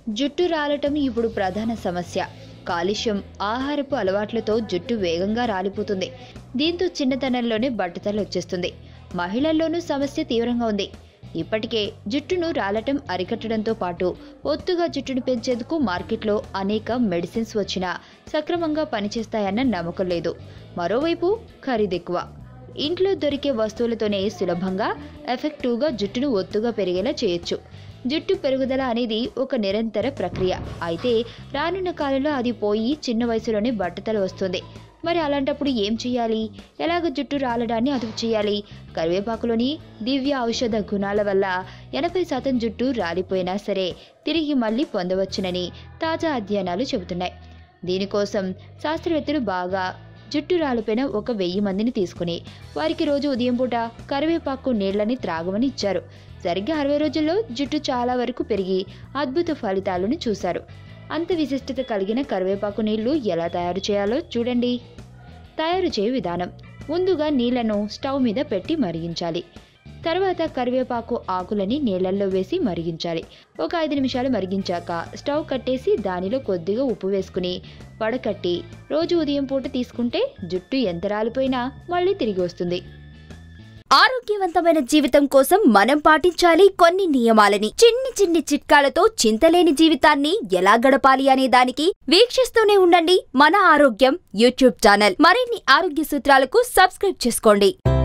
జుట్టు రాలటం ఇప్పుడు ప్రధాన సమస్య కాలుష్యం ఆహారపు అలవాట్లతో జుట్టు వేగంగా రాలిపోతుంది దీంతో చిన్నతనంలోనే బట్టతలు వచ్చేస్తుంది మహిళల్లోనూ సమస్య తీవ్రంగా ఉంది ఇప్పటికే జుట్టును రాలటం అరికట్టడంతో పాటు ఒత్తుగా జుట్టును పెంచేందుకు మార్కెట్లో అనేక మెడిసిన్స్ వచ్చినా సక్రమంగా పనిచేస్తాయన్న నమ్మకం లేదు మరోవైపు ఖరీదెక్కువ ఇంట్లో దొరికే వస్తువులతోనే సులభంగా ఎఫెక్టివ్గా జుట్టును ఒత్తుగా పెరిగేలా చేయొచ్చు జుట్టు పెరుగుదల అనేది ఒక నిరంతర ప్రక్రియ అయితే రానున్న కాలంలో అది పోయి చిన్న వయసులోనే బట్టతల వస్తుంది మరి అలాంటప్పుడు ఏం చేయాలి ఎలాగ జుట్టు రాలడాన్ని అదుపు చేయాలి కరివేపాకులోని దివ్య ఔషధ గుణాల వల్ల ఎనభై శాతం జుట్టు రాలిపోయినా సరే తిరిగి మళ్ళీ పొందవచ్చునని తాజా అధ్యయనాలు చెబుతున్నాయి దీనికోసం శాస్త్రవేత్తలు బాగా జుట్టు రాలిపోయిన ఒక వెయ్యి మందిని తీసుకుని వారికి రోజు ఉదయం పూట కరివేపాకు నీళ్లని త్రాగమని ఇచ్చారు సరిగ్గా అరవై రోజుల్లో జుట్టు చాలా వరకు పెరిగి అద్భుత ఫలితాలను చూశారు అంత విశిష్టత కలిగిన కరివేపాకు నీళ్లు ఎలా తయారు చేయాలో చూడండి తయారు చేయు విధానం ముందుగా నీళ్లను స్టవ్ మీద పెట్టి మరిగించాలి తర్వాత కరివేపాకు ఆకులని నీళ్ళల్లో వేసి మరిగించాలి ఒక ఐదు నిమిషాలు మరిగించాక స్టవ్ కట్టేసి దానిలో కొద్దిగా ఉప్పు వేసుకుని వడకట్టి రోజు ఉదయం పూట తీసుకుంటే జుట్టు ఎంత రాలిపోయినా మళ్ళీ తిరిగి వస్తుంది ఆరోగ్యవంతమైన జీవితం కోసం మనం పాటించాలి కొన్ని నియమాలని చిన్ని చిన్ని చిట్కాలతో చింతలేని జీవితాన్ని ఎలా గడపాలి అనే దానికి వీక్షిస్తూనే ఉండండి మన ఆరోగ్యం యూట్యూబ్ ఛానల్ మరిన్ని ఆరోగ్య సూత్రాలకు సబ్స్క్రైబ్ చేసుకోండి